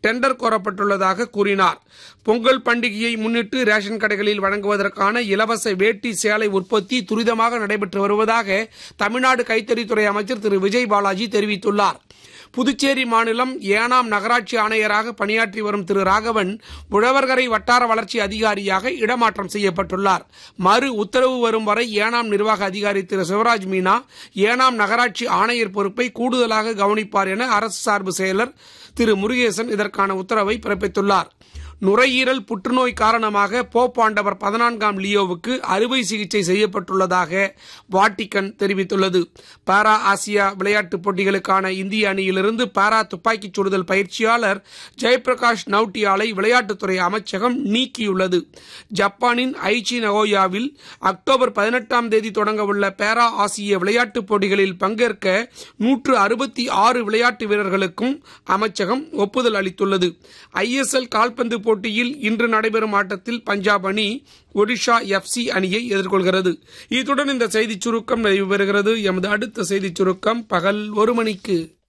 tender கோரப்பட்டுள்ளதாக கூறினார் பொங்கல் பண்டிகையை முன்னிட்டு ரேஷன் கடைகளில் வழங்குவதற்கான இலவச வேட்டி சேலை உற்பத்தி துரிதமாக நடைபெற்று வருவதாக தமிழ்நாடு கைத்தறித்துறை அமைச்சர் திரு விஜய் பாலாஜி தெரிவித்துள்ளார் புதுச்சேரி மாநிலம் ஏனாம் நகராட்சி ஆணையராக பணியாற்றி வரும் திரு ராகவன் உழவர்கரை வட்டார வளர்ச்சி அதிகாரியாக இடமாற்றம் செய்யப்பட்டுள்ளார் மறு உத்தரவு வரும் வரை ஏனாம் நிர்வாக அதிகாரி திரு சிவராஜ் மீனா ஏனாம் நகராட்சி ஆணையர் பொறுப்பை கூடுதலாக கவனிப்பார் என அரசு சார்பு செயலர் திரு முருகேசன் இதற்கான உத்தரவை பிறப்பித்துள்ளார் நுரையீரல் புற்றுநோய் காரணமாக போப் ஆண்டவர் பதினான்காம் லியோவுக்கு அறுவை சிகிச்சை செய்யப்பட்டுள்ளதாக வாட்டிக்கன் தெரிவித்துள்ளது பாரா ஆசியா விளையாட்டுப் போட்டிகளுக்கான இந்திய அணியிலிருந்து பாரா துப்பாக்கிச் சுடுதல் பயிற்சியாளர் ஜெயபிரகாஷ் நவுட்டியாலை விளையாட்டுத்துறை அமைச்சகம் நீக்கியுள்ளது ஜப்பானின் ஐச்சி நகோயாவில் அக்டோபர் பதினெட்டாம் தேதி தொடங்கவுள்ள பாரா ஆசிய விளையாட்டுப் போட்டிகளில் பங்கேற்க நூற்று அறுபத்தி ஆறு விளையாட்டு வீரர்களுக்கும் அமைச்சகம் ஒப்புதல் அளித்துள்ளது ஐஎஸ்எல் கால்பந்து போட்டியில் இன்று நடைபெறும் ஆட்டத்தில் பஞ்சாப் அணி ஒடிஷா எஃப்சி அணியை எதிர்கொள்கிறது இத்துடன் இந்த செய்திச் சுருக்கம் நிறைவு பெறுகிறது எமது அடுத்த செய்திச் சுருக்கம் பகல் ஒரு மணிக்கு